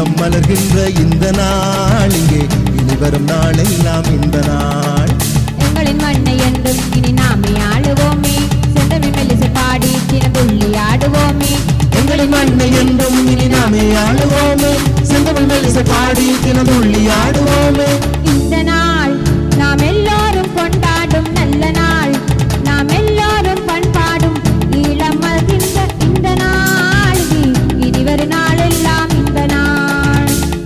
ஈழம் மலர்கின்ற இந்த நாள் இங்கே இனி வரும் நாளெல்லாம் இந்த நாள் எங்களின் மண்ணை என்றும் இனி நாமே ஆளுவோமே செந்தமிழ் மெல்லிசை பாடி தினதுள்ளி ஆடுவோமே எங்களின் மண்ணை என்றும் இனி நாமே ஆளுவோமே செந்தமிழ் மெல்லிசை பாடி தினதுள்ளி ஆடுவோமே இந்த நாள் நாம் எல்லோரும் கொண்டாடும் நல்ல நாள் நாம் எல்லோரும் பண்பாடும் ஈழம் மலர்கின்ற இந்த நாள் இனி- இனி வரும் நாளெல்லாம் இந்த நாள்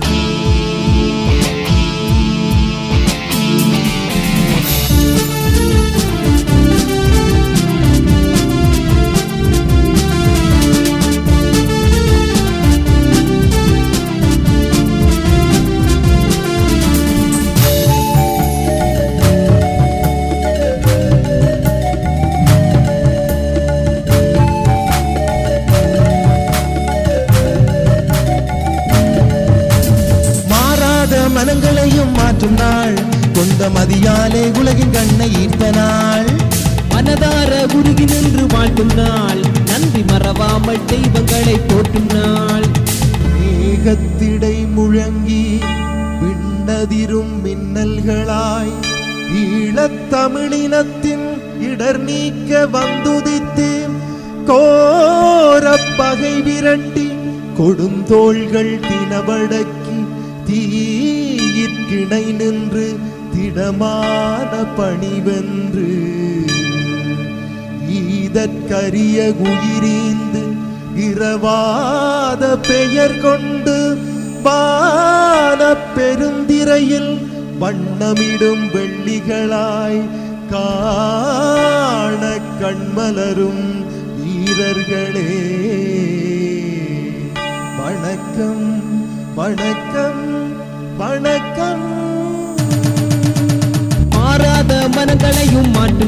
மாறாத மனங்களையும் மாற்றும் நாள் கொண்ட மதியாலே உலகின் கண்ணை ஈர்த்த நாள் மனதார உருகி நின்று வாழ்த்தும் நாள் நன்றி மறவாமல் தெய்வங்களை போற்றும் நாள் மேகத்திடை முழங்கி விண்ணதிரும் மின்னல்களாய் ஈழத்தமிழினத்தின் இடர் நீக்க வந்துதித்து கோர பகை விரட்டி கொடுந்தோள்கள் தினவடக்கி தீயிற்கிணை நின்று திடமான பணிவென்று ஈதற்கரிய உயிரீந்து இரவாத பெயர் கொண்டு வான பெருந்திரையில் வண்ணமிடும் வெள்ளிகளாய் காண கண்மலரும் வீரர்களே வணக்கம் வணக்கம் வணக்கம் மாறாத மனங்களையும் மாற்றும்